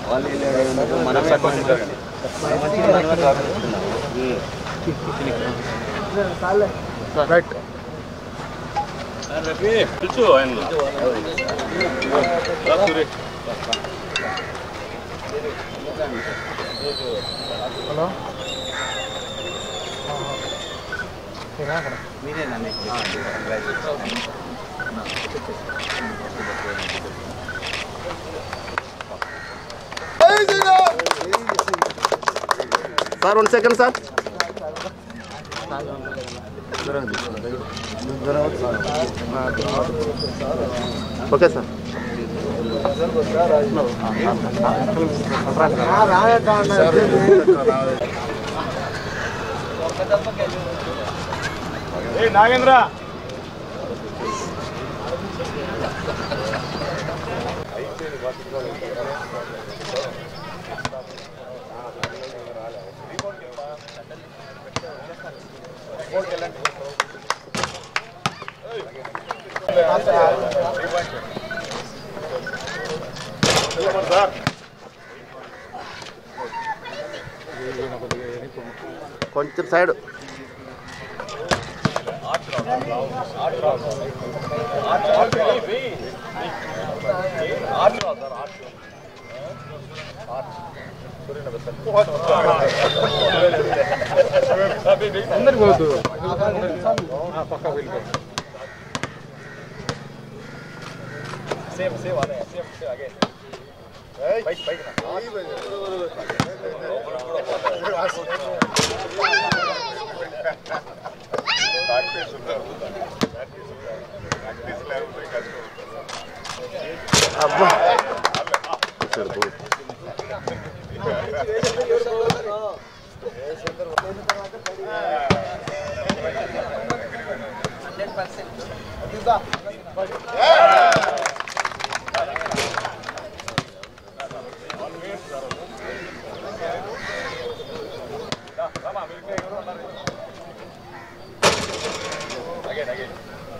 వాళ్ళు వెళ్ళాడు మనం మనమే ట్రాఫిక్ ఇస్తున్నాము రైట్ పిలుచు ఆయన హలో మీరేనా next sir one second sir okay sir Nagendra కొంచెం సైడ్ అందరికి పోవద్దు పక్క వెళ్ళిపో సేమ్ సేమ్ అదే same same again bike bike అబ్బా అగైన్ అగైన్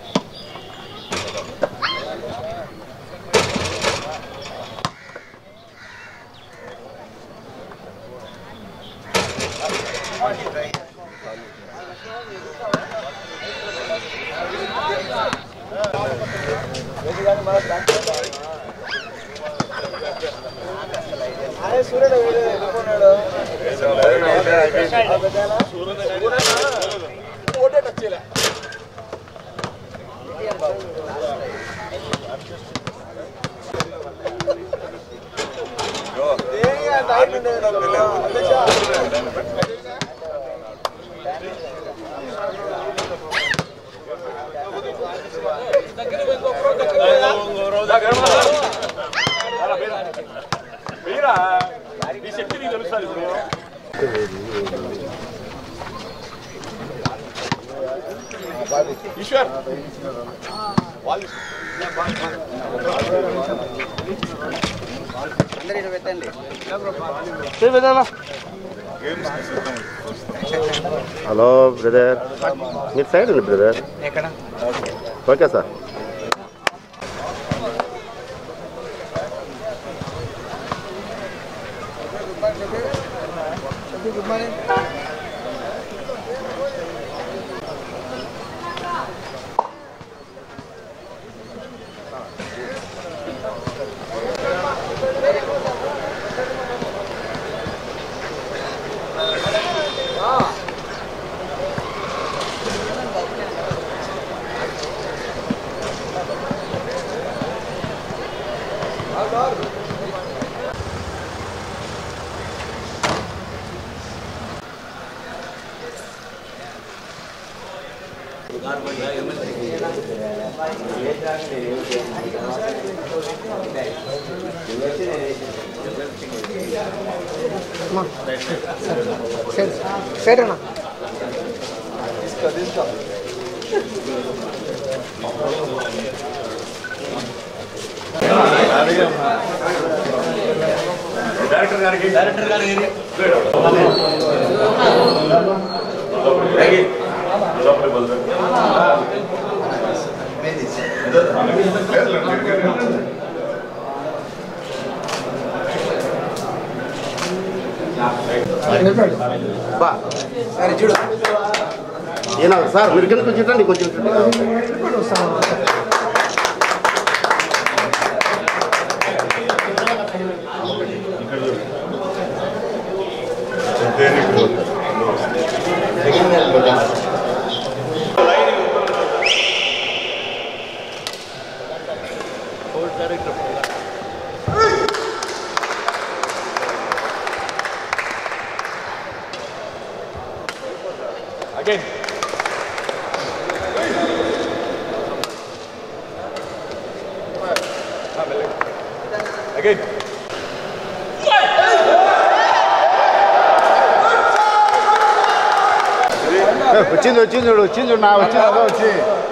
మీరా ఈ శక్తి నీకు తెలుస్తుంది ఇప్పుడు ఈశ్వర్ వాళ్ళు అందరూ ఇక్కడ పెట్టండి హలో బ్రదర్ మీరు సైడ్ ఉంది బ్రదర్ ఎక్కడ okay sir good morning side side అన్న డైరెక్టర్ గారికి డైరెక్టర్ గారికి లోపలికి పోతారు బా ఈయన సార్ మీరు కింద కొంచెం రండి కొంచెం ఇటు రండి. Again. Again. వచ్చింది వచ్చింది చూడు వచ్చింది చూడు నా వచ్చింది అదే వచ్చి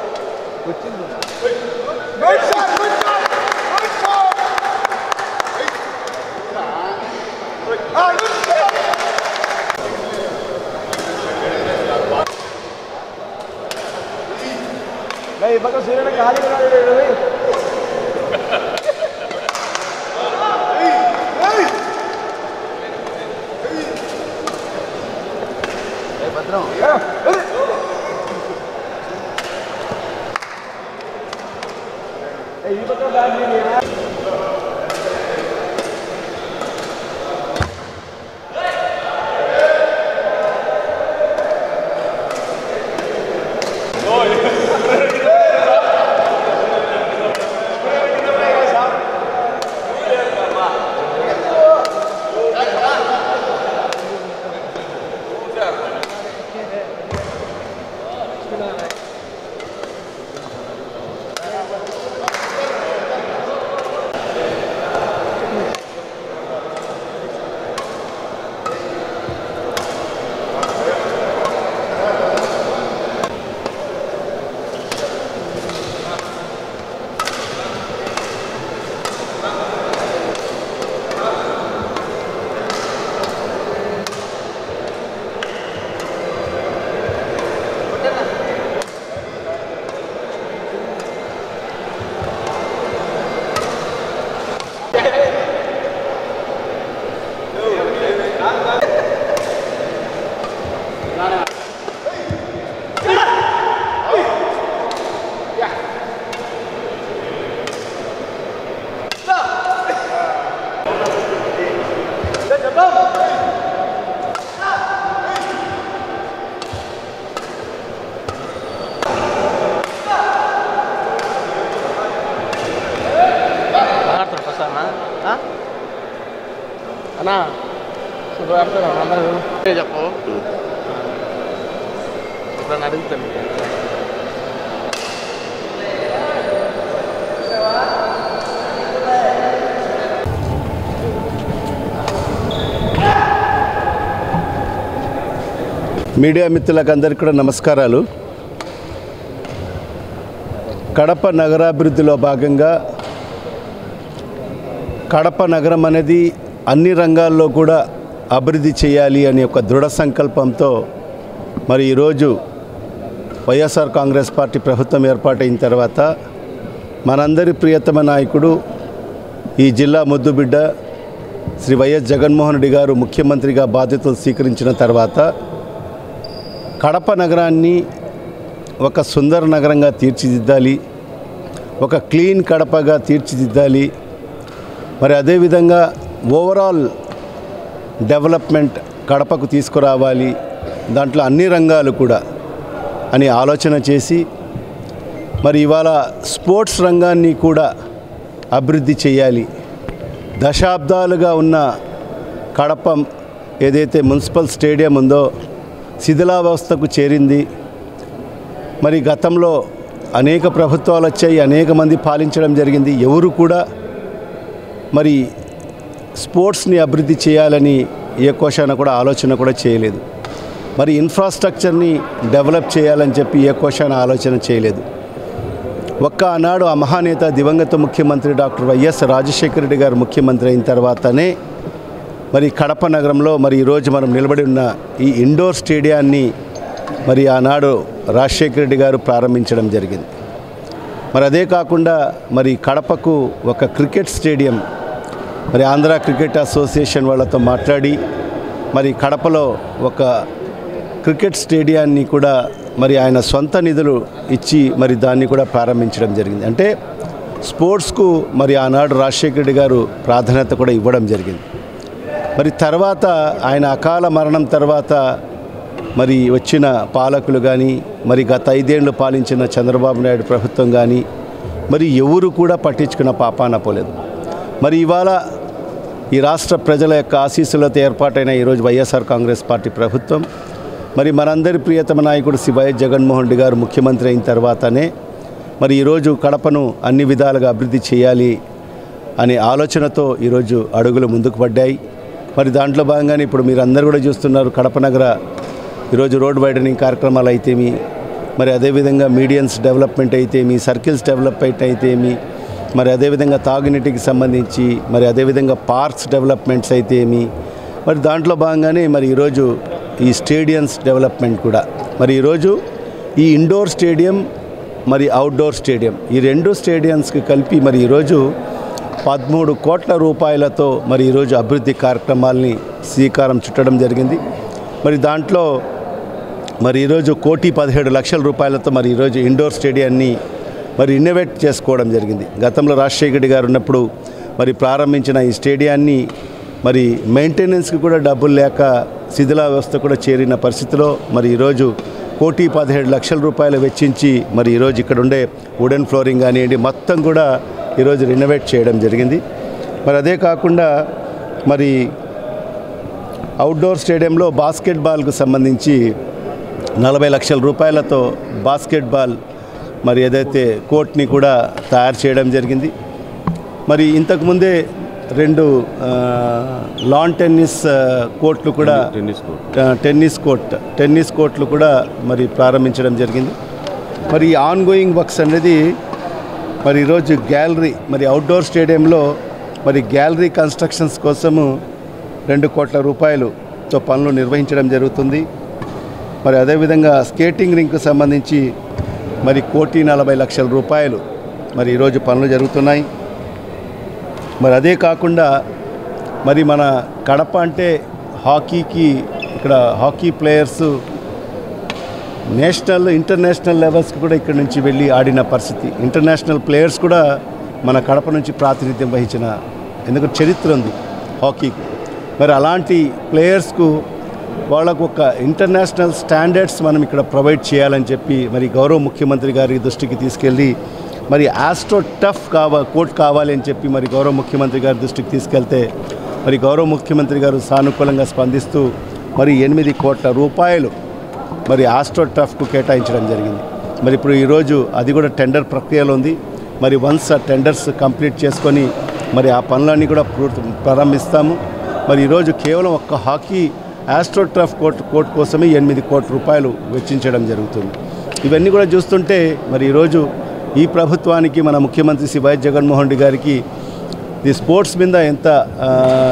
అన్నా శుభవార్తలు అందరూ చెప్పు ఇప్పుడు అడుగుతాను మీడియా మిత్రులకు అందరికీ కూడా నమస్కారాలు కడప నగరాభివృద్ధిలో భాగంగా కడప నగరం అనేది అన్ని రంగాల్లో కూడా అభివృద్ధి చేయాలి అనే ఒక దృఢ సంకల్పంతో మరి ఈరోజు వైఎస్ఆర్ కాంగ్రెస్ పార్టీ ప్రభుత్వం ఏర్పాటైన తర్వాత మనందరి ప్రియతమ నాయకుడు ఈ జిల్లా ముద్దుబిడ్డ శ్రీ వైఎస్ జగన్మోహన్ రెడ్డి గారు ముఖ్యమంత్రిగా బాధ్యతలు స్వీకరించిన తర్వాత కడప నగరాన్ని ఒక సుందర నగరంగా తీర్చిదిద్దాలి ఒక క్లీన్ కడపగా తీర్చిదిద్దాలి మరి అదేవిధంగా ఓవరాల్ డెవలప్మెంట్ కడపకు తీసుకురావాలి దాంట్లో అన్ని రంగాలు కూడా అని ఆలోచన చేసి మరి ఇవాళ స్పోర్ట్స్ రంగాన్ని కూడా అభివృద్ధి చేయాలి దశాబ్దాలుగా ఉన్న కడప ఏదైతే మున్సిపల్ స్టేడియం ఉందో శిథిలావస్థకు చేరింది మరి గతంలో అనేక ప్రభుత్వాలు వచ్చాయి అనేక మంది పాలించడం జరిగింది ఎవరు కూడా మరి స్పోర్ట్స్ని అభివృద్ధి చేయాలని ఏ కోశాన కూడా ఆలోచన కూడా చేయలేదు మరి ఇన్ఫ్రాస్ట్రక్చర్ని డెవలప్ చేయాలని చెప్పి ఏ కోశాన ఆలోచన చేయలేదు ఒక్క ఆనాడు ఆ మహానేత దివంగత ముఖ్యమంత్రి డాక్టర్ వైఎస్ రాజశేఖర రెడ్డి గారు ముఖ్యమంత్రి అయిన తర్వాతనే మరి కడప నగరంలో మరి ఈరోజు మనం నిలబడి ఉన్న ఈ ఇండోర్ స్టేడియాన్ని మరి ఆనాడు రాజశేఖర రెడ్డి గారు ప్రారంభించడం జరిగింది మరి అదే కాకుండా మరి కడపకు ఒక క్రికెట్ స్టేడియం మరి ఆంధ్ర క్రికెట్ అసోసియేషన్ వాళ్ళతో మాట్లాడి మరి కడపలో ఒక క్రికెట్ స్టేడియాన్ని కూడా మరి ఆయన సొంత నిధులు ఇచ్చి మరి దాన్ని కూడా ప్రారంభించడం జరిగింది అంటే స్పోర్ట్స్కు మరి ఆనాడు రాజశేఖర రెడ్డి గారు ప్రాధాన్యత కూడా ఇవ్వడం జరిగింది మరి తర్వాత ఆయన అకాల మరణం తర్వాత మరి వచ్చిన పాలకులు కానీ మరి గత ఐదేళ్లు పాలించిన చంద్రబాబు నాయుడు ప్రభుత్వం కానీ మరి ఎవరు కూడా పట్టించుకున్న పాపాన పోలేదు మరి ఇవాళ ఈ రాష్ట్ర ప్రజల యొక్క ఆశీస్సులతో ఏర్పాటైన ఈరోజు వైఎస్ఆర్ కాంగ్రెస్ పార్టీ ప్రభుత్వం మరి మనందరి ప్రియతమ నాయకుడు శ్రీ వైఎస్ జగన్మోహన్ రెడ్డి గారు ముఖ్యమంత్రి అయిన తర్వాతనే మరి ఈరోజు కడపను అన్ని విధాలుగా అభివృద్ధి చేయాలి అనే ఆలోచనతో ఈరోజు అడుగులు ముందుకు పడ్డాయి మరి దాంట్లో భాగంగానే ఇప్పుడు మీరు అందరూ కూడా చూస్తున్నారు కడప నగర ఈరోజు రోడ్ వైడనింగ్ కార్యక్రమాలు అయితేమి మరి అదేవిధంగా మీడియన్స్ డెవలప్మెంట్ అయితేమి సర్కిల్స్ డెవలప్మెంట్ అయితేమి మరి అదేవిధంగా తాగునీటికి సంబంధించి మరి అదేవిధంగా పార్క్స్ డెవలప్మెంట్స్ అయితేమి మరి దాంట్లో భాగంగానే మరి ఈరోజు ఈ స్టేడియమ్స్ డెవలప్మెంట్ కూడా మరి ఈరోజు ఈ ఇండోర్ స్టేడియం మరి అవుట్డోర్ స్టేడియం ఈ రెండు స్టేడియంస్కి కలిపి మరి ఈరోజు పదమూడు కోట్ల రూపాయలతో మరి ఈరోజు అభివృద్ధి కార్యక్రమాల్ని శ్రీకారం చుట్టడం జరిగింది మరి దాంట్లో మరి ఈరోజు కోటి పదిహేడు లక్షల రూపాయలతో మరి ఈరోజు ఇండోర్ స్టేడియాన్ని మరి ఇన్నోవేట్ చేసుకోవడం జరిగింది గతంలో రాజశేఖర రెడ్డి గారు ఉన్నప్పుడు మరి ప్రారంభించిన ఈ స్టేడియాన్ని మరి మెయింటెనెన్స్కి కూడా డబ్బులు లేక శిథిలావస్థ కూడా చేరిన పరిస్థితిలో మరి ఈరోజు కోటి పదిహేడు లక్షల రూపాయలు వెచ్చించి మరి ఈరోజు ఇక్కడ ఉండే వుడెన్ ఫ్లోరింగ్ కానివ్వండి మొత్తం కూడా ఈరోజు రినోవేట్ చేయడం జరిగింది మరి అదే కాకుండా మరి అవుట్డోర్ స్టేడియంలో బాస్కెట్బాల్కు సంబంధించి నలభై లక్షల రూపాయలతో బాస్కెట్బాల్ మరి ఏదైతే కోర్ట్ని కూడా తయారు చేయడం జరిగింది మరి ఇంతకుముందే రెండు ఆ, లాన్ టెన్నిస్ ఆ, కోర్ట్లు కూడా ఆ, టెన్నిస్ కోర్ట్ టెన్నిస్ కోర్ట్లు కూడా మరి ప్రారంభించడం జరిగింది మరి ఈ ఆన్ గోయింగ్ వర్క్స్ అనేది మరి ఈరోజు గ్యాలరీ మరి అవుట్డోర్ స్టేడియంలో మరి గ్యాలరీ కన్స్ట్రక్షన్స్ కోసము రెండు కోట్ల రూపాయలుతో పనులు నిర్వహించడం జరుగుతుంది మరి అదేవిధంగా స్కేటింగ్ రింక్కు సంబంధించి మరి కోటి నలభై లక్షల రూపాయలు మరి ఈరోజు పనులు జరుగుతున్నాయి మరి అదే కాకుండా మరి మన కడప అంటే హాకీకి ఇక్కడ హాకీ ప్లేయర్స్ నేషనల్ ఇంటర్నేషనల్ లెవెల్స్కి కూడా ఇక్కడ నుంచి వెళ్ళి ఆడిన పరిస్థితి ఇంటర్నేషనల్ ప్లేయర్స్ కూడా మన కడప నుంచి ప్రాతినిధ్యం వహించిన ఎందుకంటే చరిత్ర ఉంది హాకీకి మరి అలాంటి ప్లేయర్స్కు వాళ్ళకు ఒక ఇంటర్నేషనల్ స్టాండర్డ్స్ మనం ఇక్కడ ప్రొవైడ్ చేయాలని చెప్పి మరి గౌరవ ముఖ్యమంత్రి గారి దృష్టికి తీసుకెళ్ళి మరి ఆస్ట్రో టఫ్ కావా కోర్ట్ కావాలి అని చెప్పి మరి గౌరవ ముఖ్యమంత్రి గారి దృష్టికి తీసుకెళ్తే మరి గౌరవ ముఖ్యమంత్రి గారు సానుకూలంగా స్పందిస్తూ మరి ఎనిమిది కోట్ల రూపాయలు మరి ఆస్ట్రో టఫ్కు కేటాయించడం జరిగింది మరి ఇప్పుడు ఈరోజు అది కూడా టెండర్ ప్రక్రియలో ఉంది మరి వన్స్ ఆ టెండర్స్ కంప్లీట్ చేసుకొని మరి ఆ పనులన్నీ కూడా పూర్తి ప్రారంభిస్తాము మరి ఈరోజు కేవలం ఒక్క hockey astro turf court court కోసమే ఎనిమిది కోట్ల రూపాయలు వెచ్చించడం జరుగుతుంది ఇవన్నీ కూడా చూస్తుంటే మరి ఈరోజు ఈ ప్రభుత్వానికి మన ముఖ్యమంత్రి శ్రీ వైఎస్ జగన్మోహన్ రెడ్డి గారికి ఈ స్పోర్ట్స్ మీద ఎంత ఆ,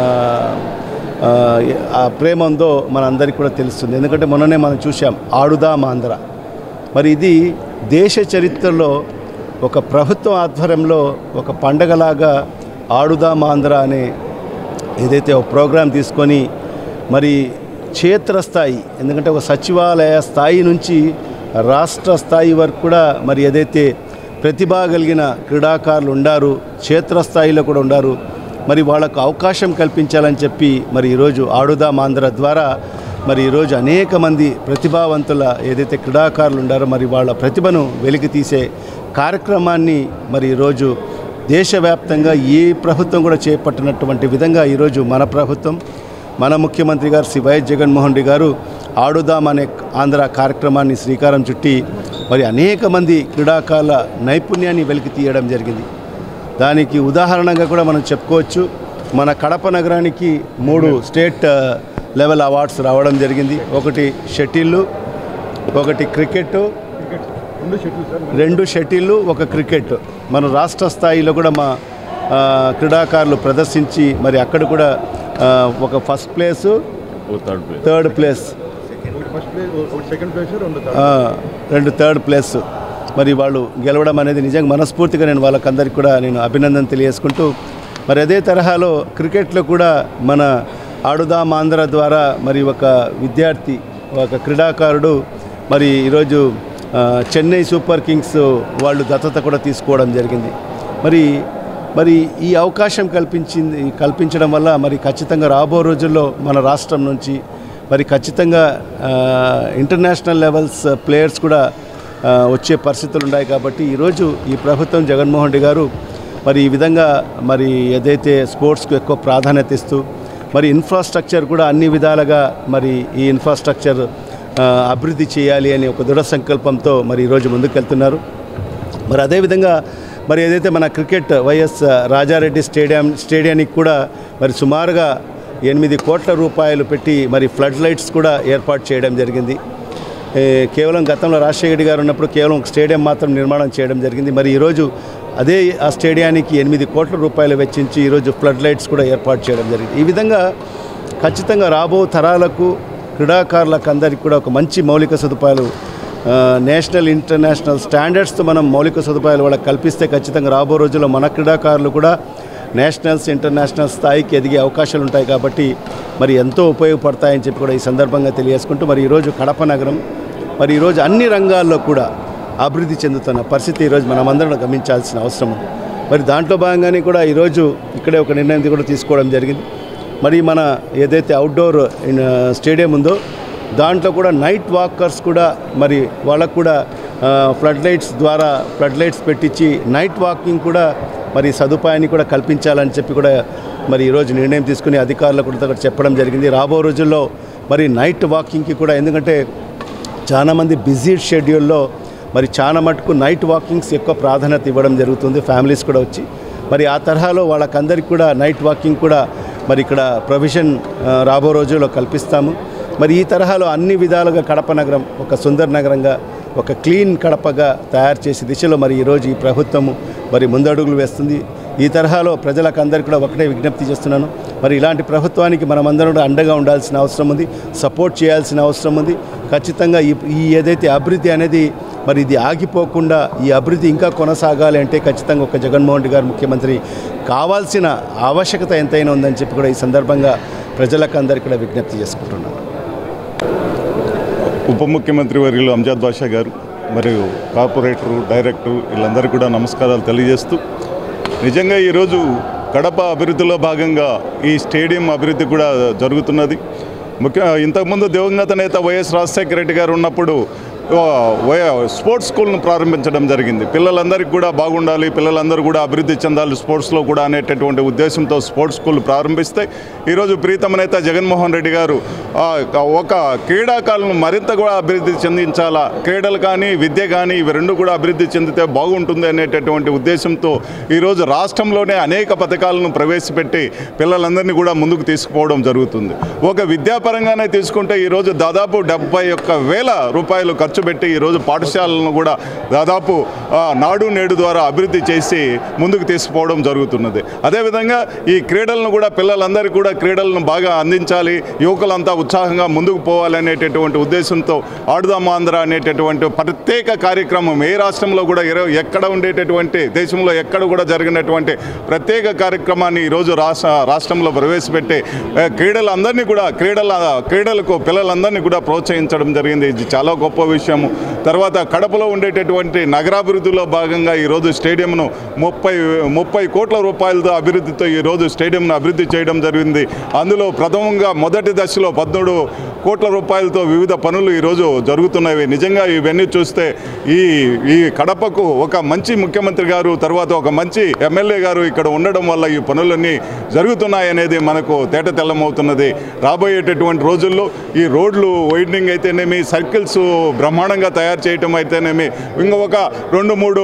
ఆ, ఆ ప్రేమ ఉందో మనందరికీ కూడా తెలుస్తుంది ఎందుకంటే మొన్ననే మనం చూసాం ఆడుదాం ఆంధ్ర మరి ఇది దేశ చరిత్రలో ఒక ప్రభుత్వం ఆధ్వర్యంలో ఒక పండగలాగా ఆడుదాం ఆంధ్ర అనే ఏదైతే ఒక ప్రోగ్రాం తీసుకొని మరి క్షేత్రస్థాయి ఎందుకంటే ఒక సచివాలయ స్థాయి నుంచి రాష్ట్ర స్థాయి వరకు కూడా మరి ఏదైతే ప్రతిభ కలిగిన క్రీడాకారులు ఉండారు క్షేత్రస్థాయిలో కూడా ఉండారు మరి వాళ్ళకు అవకాశం కల్పించాలని చెప్పి మరి ఈరోజు ఆడుదాం ఆంధ్ర ద్వారా మరి ఈరోజు అనేక మంది ప్రతిభావంతుల ఏదైతే క్రీడాకారులు ఉండారో మరి వాళ్ళ ప్రతిభను వెలికి తీసే కార్యక్రమాన్ని మరి ఈరోజు దేశవ్యాప్తంగా ఏ ప్రభుత్వం కూడా చేపట్టినటువంటి విధంగా ఈరోజు మన ప్రభుత్వం మన ముఖ్యమంత్రి గారు శ్రీ వైఎస్ జగన్మోహన్ రెడ్డి గారు ఆడుదాం అనే ఆంధ్ర కార్యక్రమాన్ని శ్రీకారం చుట్టి మరి అనేక మంది క్రీడాకారుల నైపుణ్యాన్ని వెలికి తీయడం జరిగింది దానికి ఉదాహరణగా కూడా మనం చెప్పుకోవచ్చు మన కడప నగరానికి మూడు స్టేట్ ఆ, లెవెల్ అవార్డ్స్ రావడం జరిగింది ఒకటి షటిల్లు ఒకటి క్రికెట్ రెండు షటిల్లు ఒక క్రికెట్ మన రాష్ట్ర స్థాయిలో కూడా మా ఆ, క్రీడాకారులు ప్రదర్శించి మరి అక్కడ కూడా ఆ, ఒక ఫస్ట్ ప్లేసు థర్డ్ ప్లేస్ ఆ, రెండు థర్డ్ ప్లేస్ మరి వాళ్ళు గెలవడం అనేది నిజంగా మనస్ఫూర్తిగా నేను వాళ్ళకందరికీ కూడా నేను అభినందన తెలియజేసుకుంటూ మరి అదే తరహాలో క్రికెట్లో కూడా మన ఆడుదాం ఆంధ్ర ద్వారా మరి ఒక విద్యార్థి ఒక క్రీడాకారుడు మరి ఈరోజు ఆ, చెన్నై సూపర్ కింగ్స్ వాళ్ళు దత్తత కూడా తీసుకోవడం జరిగింది మరి మరి ఈ అవకాశం కల్పించింది కల్పించడం వల్ల మరి ఖచ్చితంగా రాబో రోజుల్లో మన రాష్ట్రం నుంచి మరి ఖచ్చితంగా ఆ, ఇంటర్నేషనల్ లెవెల్స్ ప్లేయర్స్ కూడా ఆ, వచ్చే పరిస్థితులు ఉన్నాయి కాబట్టి ఈరోజు ఈ ప్రభుత్వం జగన్మోహన్ రెడ్డి గారు మరి ఈ విధంగా మరి ఏదైతే స్పోర్ట్స్కు ఎక్కువ ప్రాధాన్యత ఇస్తూ మరి ఇన్ఫ్రాస్ట్రక్చర్ కూడా అన్ని విధాలుగా మరి ఈ ఇన్ఫ్రాస్ట్రక్చర్ ఆ, అభివృద్ధి చేయాలి అనే ఒక దృఢ సంకల్పంతో మరి ఈరోజు ముందుకెళ్తున్నారు మరి అదేవిధంగా మరి ఏదైతే మన క్రికెట్ వైఎస్ రాజారెడ్డి స్టేడియం స్టేడియానికి కూడా మరి సుమారుగా ఎనిమిది కోట్ల రూపాయలు పెట్టి మరి ఫ్లడ్ లైట్స్ కూడా ఏర్పాటు చేయడం జరిగింది ఏ, కేవలం గతంలో రాజశేఖర రెడ్డి గారు ఉన్నప్పుడు కేవలం ఒక స్టేడియం మాత్రం నిర్మాణం చేయడం జరిగింది మరి ఈరోజు అదే ఆ స్టేడియానికి ఎనిమిది కోట్ల రూపాయలు వెచ్చించి ఈరోజు ఫ్లడ్ లైట్స్ కూడా ఏర్పాటు చేయడం జరిగింది ఈ విధంగా ఖచ్చితంగా రాబో తరాలకు క్రీడాకారులకు అందరికీ కూడా ఒక మంచి మౌలిక సదుపాయాలు ఆ, నేషనల్ ఇంటర్నేషనల్ స్టాండర్డ్స్తో మనం మౌలిక సదుపాయాలు వాళ్ళకి కల్పిస్తే ఖచ్చితంగా రాబో రోజుల్లో మన క్రీడాకారులు కూడా నేషనల్స్ ఇంటర్నేషనల్ స్థాయికి ఎదిగే అవకాశాలు ఉంటాయి కాబట్టి మరి ఎంతో ఉపయోగపడతాయని చెప్పి కూడా ఈ సందర్భంగా తెలియజేసుకుంటూ మరి ఈరోజు కడప నగరం మరి ఈరోజు అన్ని రంగాల్లో కూడా అభివృద్ధి చెందుతున్న పరిస్థితి ఈరోజు మనమందరం గమనించాల్సిన అవసరం ఉంది మరి దాంట్లో భాగంగానే కూడా ఈరోజు ఇక్కడే ఒక నిర్ణయం కూడా తీసుకోవడం జరిగింది మరి మన ఏదైతే అవుట్డోర్ ఇన్- స్టేడియం ఉందో దాంట్లో కూడా నైట్ వాకర్స్ కూడా మరి వాళ్ళకు కూడా ఆ, ఫ్లడ్ లైట్స్ ద్వారా ఫ్లడ్ లైట్స్ పెట్టించి నైట్ వాకింగ్ కూడా మరి సదుపాయాన్ని కూడా కల్పించాలని చెప్పి కూడా మరి ఈరోజు నిర్ణయం తీసుకుని అధికారులకు కూడా అక్కడ చెప్పడం జరిగింది రాబో రోజుల్లో మరి నైట్ వాకింగ్కి కూడా ఎందుకంటే చాలామంది బిజీ షెడ్యూల్లో మరి చాలా మటుకు నైట్ వాకింగ్స్ ఎక్కువ ప్రాధాన్యత ఇవ్వడం జరుగుతుంది ఫ్యామిలీస్ కూడా వచ్చి మరి ఆ తరహాలో వాళ్ళకందరికీ కూడా నైట్ వాకింగ్ కూడా మరి ఇక్కడ ప్రొవిజన్ ఆ, రాబో రోజుల్లో కల్పిస్తాము మరి ఈ తరహాలో అన్ని విధాలుగా కడప నగరం ఒక సుందర నగరంగా ఒక క్లీన్ కడపగా తయారు చేసే దిశలో మరి ఈరోజు ఈ ప్రభుత్వము మరి ముందడుగులు వేస్తుంది ఈ తరహాలో ప్రజలకు అందరికీ కూడా ఒకటే విజ్ఞప్తి చేస్తున్నాను మరి ఇలాంటి ప్రభుత్వానికి మనమందరం కూడా అండగా ఉండాల్సిన అవసరం ఉంది సపోర్ట్ చేయాల్సిన అవసరం ఉంది ఖచ్చితంగా ఈ ఈ ఏదైతే అభివృద్ధి అనేది మరి ఇది ఆగిపోకుండా ఈ అభివృద్ధి ఇంకా కొనసాగాలి అంటే ఖచ్చితంగా ఒక జగన్మోహన్ రెడ్డి గారు ముఖ్యమంత్రి కావాల్సిన ఆవశ్యకత ఎంతైనా ఉందని చెప్పి కూడా ఈ సందర్భంగా ప్రజలకు అందరికీ కూడా విజ్ఞప్తి చేసుకుంటున్నాను ఉప ముఖ్యమంత్రి వర్యులు అంజాద్ బాషా గారు మరియు కార్పొరేటరు డైరెక్టరు వీళ్ళందరికీ కూడా నమస్కారాలు తెలియజేస్తూ నిజంగా ఈరోజు కడప అభివృద్ధిలో భాగంగా ఈ స్టేడియం అభివృద్ధి కూడా జరుగుతున్నది ముఖ్య ఇంతకుముందు దివంగత నేత వైఎస్ రాజశేఖర రెడ్డి గారు ఉన్నప్పుడు ఆ, వయ- స్పోర్ట్స్ స్కూల్ను ప్రారంభించడం జరిగింది పిల్లలందరికీ కూడా బాగుండాలి పిల్లలందరూ కూడా అభివృద్ధి చెందాలి స్పోర్ట్స్లో కూడా అనేటటువంటి ఉద్దేశంతో స్పోర్ట్స్ స్కూల్ ప్రారంభిస్తే ఈరోజు ప్రీతమ నేత జగన్మోహన్ రెడ్డి గారు ఆ, ఒక క్రీడాకారులను మరింత కూడా అభివృద్ధి చెందించాలా క్రీడలు కానీ విద్య కానీ ఇవి రెండు కూడా అభివృద్ధి చెందితే బాగుంటుంది అనేటటువంటి ఉద్దేశంతో ఈరోజు రాష్ట్రంలోనే అనేక పథకాలను ప్రవేశపెట్టి పిల్లలందరినీ కూడా ముందుకు తీసుకుపోవడం జరుగుతుంది ఒక విద్యాపరంగానే తీసుకుంటే ఈరోజు దాదాపు డెబ్బై ఒక్క వేల రూపాయలు ఖర్చు పెట్టి ఈరోజు పాఠశాలను కూడా దాదాపు ఆ, నాడు నేడు ద్వారా అభివృద్ధి చేసి ముందుకు తీసుకుపోవడం జరుగుతున్నది అదేవిధంగా ఈ క్రీడలను కూడా పిల్లలందరికీ కూడా క్రీడలను బాగా అందించాలి యువకులంతా ఉత్సాహంగా ముందుకు పోవాలనేటటువంటి ఉద్దేశంతో ఆడుదాం ఆంధ్ర అనేటటువంటి ప్రత్యేక కార్యక్రమం ఏ రాష్ట్రంలో కూడా ఎర- ఎక్కడ ఉండేటటువంటి దేశంలో ఎక్కడ కూడా జరిగినటువంటి ప్రత్యేక కార్యక్రమాన్ని ఈరోజు రాష్ట్ర రాష్ట్రంలో ప్రవేశపెట్టి ఆ, క్రీడలందరినీ కూడా క్రీడల క్రీడలకు పిల్లలందరినీ కూడా ప్రోత్సహించడం జరిగింది ఇది చాలా గొప్ప విషయము తర్వాత కడపలో ఉండేటటువంటి నగరాభివృద్ధిలో భాగంగా ఈరోజు స్టేడియంను ముప్పై ముప్పై కోట్ల రూపాయలతో అభివృద్ధితో ఈరోజు స్టేడియంను అభివృద్ధి చేయడం జరిగింది అందులో ప్రథమంగా మొదటి దశలో పద్మూడు కోట్ల రూపాయలతో వివిధ పనులు ఈరోజు జరుగుతున్నవి నిజంగా ఇవన్నీ చూస్తే ఈ ఈ కడపకు ఒక మంచి ముఖ్యమంత్రి గారు తర్వాత ఒక మంచి ఎమ్మెల్యే గారు ఇక్కడ ఉండడం వల్ల ఈ పనులన్నీ జరుగుతున్నాయనేది మనకు తేట తెల్లమవుతున్నది రాబోయేటటువంటి రోజుల్లో ఈ రోడ్లు వైడనింగ్ అయితేనేమి సర్కిల్స్ బ్రహ్మాండంగా తయారు చేయటం అయితేనేమి ఇంకొక రెండు మూడు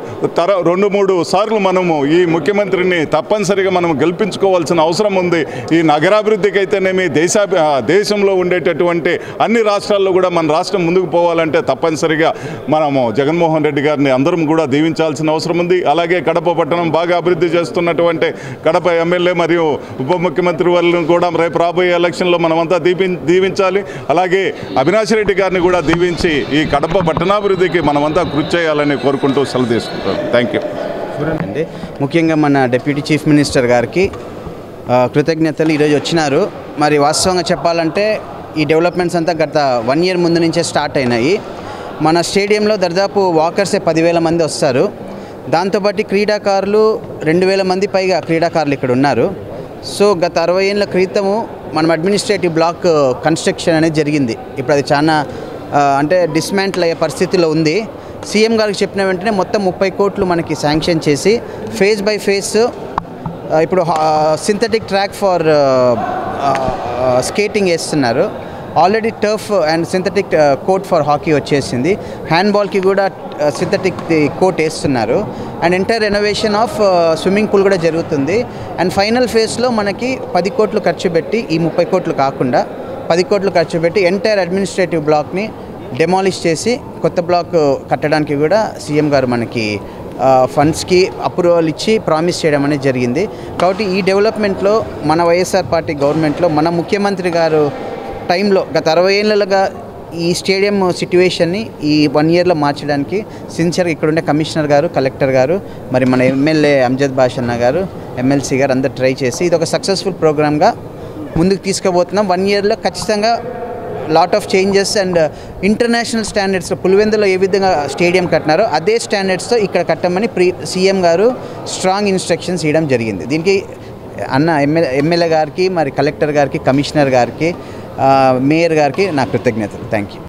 తర రెండు మూడు సార్లు మనము ఈ ముఖ్యమంత్రిని తప్పనిసరిగా మనం గెలిపించుకోవాల్సిన అవసరం ఉంది ఈ నగరాభివృద్ధికి అయితేనేమి దేశ దేశంలో ఉండేటటువంటి అన్ని రాష్ట్రాల్లో కూడా మన రాష్ట్రం ముందుకు పోవాలంటే తప్పనిసరిగా మనము జగన్మోహన్ రెడ్డి గారిని అందరం కూడా దీవించాల్సిన అవసరం ఉంది అలాగే కడప పట్టణం బాగా అభివృద్ధి చేస్తున్నటువంటి కడప ఎమ్మెల్యే మరియు ఉప ముఖ్యమంత్రి వాళ్ళని కూడా రేపు రాబోయే ఎలక్షన్లో మనమంతా దీపి దీవించాలి అలాగే అవినాష్ రెడ్డి గారిని కూడా దీవించి ఈ కడప పట్టణాభివృద్ధికి మనమంతా కృషి చేయాలని కోరుకుంటూ సెలవు తీసుకుంటాను థ్యాంక్ యూ అండి ముఖ్యంగా మన డిప్యూటీ చీఫ్ మినిస్టర్ గారికి ఆ, కృతజ్ఞతలు ఈరోజు వచ్చినారు మరి వాస్తవంగా చెప్పాలంటే ఈ డెవలప్మెంట్స్ అంతా గత వన్ ఇయర్ ముందు నుంచే స్టార్ట్ అయినాయి మన స్టేడియంలో దాదాపు వాకర్సే పదివేల మంది వస్తారు దాంతోపాటు క్రీడాకారులు రెండు వేల మంది పైగా క్రీడాకారులు ఇక్కడ ఉన్నారు సో గత అరవై ఏళ్ళ క్రితము మనం అడ్మినిస్ట్రేటివ్ బ్లాక్ కన్స్ట్రక్షన్ అనేది జరిగింది ఇప్పుడు అది చాలా ఆ, అంటే డిస్మాంటిల్ అయ్యే పరిస్థితిలో ఉంది సీఎం గారికి చెప్పిన వెంటనే మొత్తం ముప్పై కోట్లు మనకి శాంక్షన్ చేసి ఫేజ్ బై ఫేజ్ ఇప్పుడు సింథటిక్ ట్రాక్ ఫర్ స్కేటింగ్ వేస్తున్నారు already turf and synthetic court for hockey వచ్చేసింది హ్యాండ్బాల్కి కూడా సింథటిక్ కోట్ వేస్తున్నారు and entire renovation of swimming pool కూడా జరుగుతుంది అండ్ ఫైనల్ ఫేజ్లో మనకి పది కోట్లు ఖర్చు పెట్టి ఈ ముప్పై కోట్లు కాకుండా పది కోట్లు ఖర్చు పెట్టి ఎంటైర్ అడ్మినిస్ట్రేటివ్ బ్లాక్ని డెమాలిష్ చేసి కొత్త బ్లాక్ కట్టడానికి కూడా సీఎం గారు మనకి ఫండ్స్కి అప్రూవల్ ఇచ్చి ప్రామిస్ చేయడం అనేది జరిగింది కాబట్టి ఈ డెవలప్మెంట్లో మన వైఎస్ఆర్ పార్టీ గవర్నమెంట్లో మన ముఖ్యమంత్రి గారు టైంలో గత అరవై ఏళ్ళగా ఈ స్టేడియం సిట్యువేషన్ని ఈ వన్ ఇయర్లో మార్చడానికి సిన్సియర్గా ఇక్కడ ఉండే కమిషనర్ గారు కలెక్టర్ గారు మరి మన ఎమ్మెల్యే అంజద్ బాషన్న గారు ఎమ్మెల్సీ గారు అందరు ట్రై చేసి ఇది ఒక సక్సెస్ఫుల్ ప్రోగ్రామ్గా ముందుకు తీసుకుపోతున్నాం వన్ ఇయర్లో ఖచ్చితంగా lot of changes and international స్టాండర్డ్స్లో పులివెందులో ఏ విధంగా స్టేడియం కట్టినారో అదే స్టాండర్డ్స్తో ఇక్కడ కట్టమని ప్రీ సీఎం గారు స్ట్రాంగ్ ఇన్స్ట్రక్షన్స్ ఇవ్వడం జరిగింది దీనికి అన్న ఎమ్మెల్యే ఎమ్మెల్యే గారికి మరి కలెక్టర్ గారికి కమిషనర్ గారికి ఆ, మేయర్ గారికి నా కృతజ్ఞతలు థ్యాంక్ యూ